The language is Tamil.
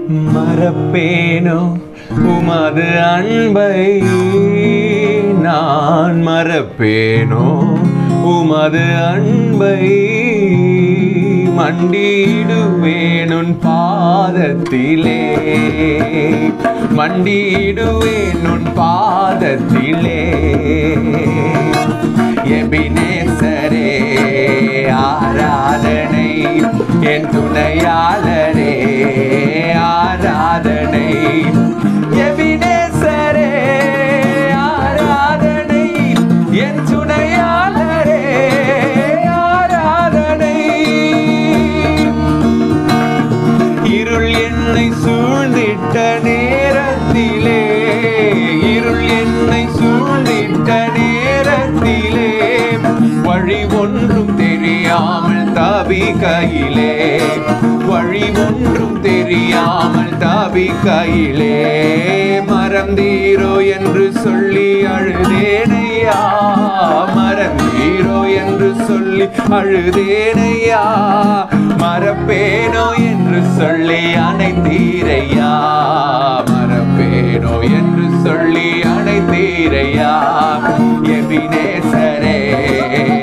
மறப்பேனோ உமது அன்பை நான் மறப்பேனோ உமது அன்பை மண்டிடுவேன் உன் பாதத்திலே மண்டிடுவேன் உன் பாதத்திலே எபினேசரே ஆராதனை என் துணையாளரே ஆராதனை எபினேசரே ஆராதனை என் துணையாளரே ஆராதனை இருள் என்னை சூழ்ந்திட்ட நேரத்திலே இருள் என்னை சூழ்ந்திட்ட நேரத்திலே வழி ஒன்றும் தெரியாமல் தவிக்கையிலே வழி ஒன்றும் தெரியாமல் தவிக்கையிலே மறந்தீரோ என்று சொல்லி அழுதேனையா மறந்தீரோ என்று சொல்லி அழுதேனையா மறப்பேனோ என்று சொல்லி அணைத்தீரையா மறப்பேனோ என்று சொல்லி அணைத்தீரையா எபினேசரே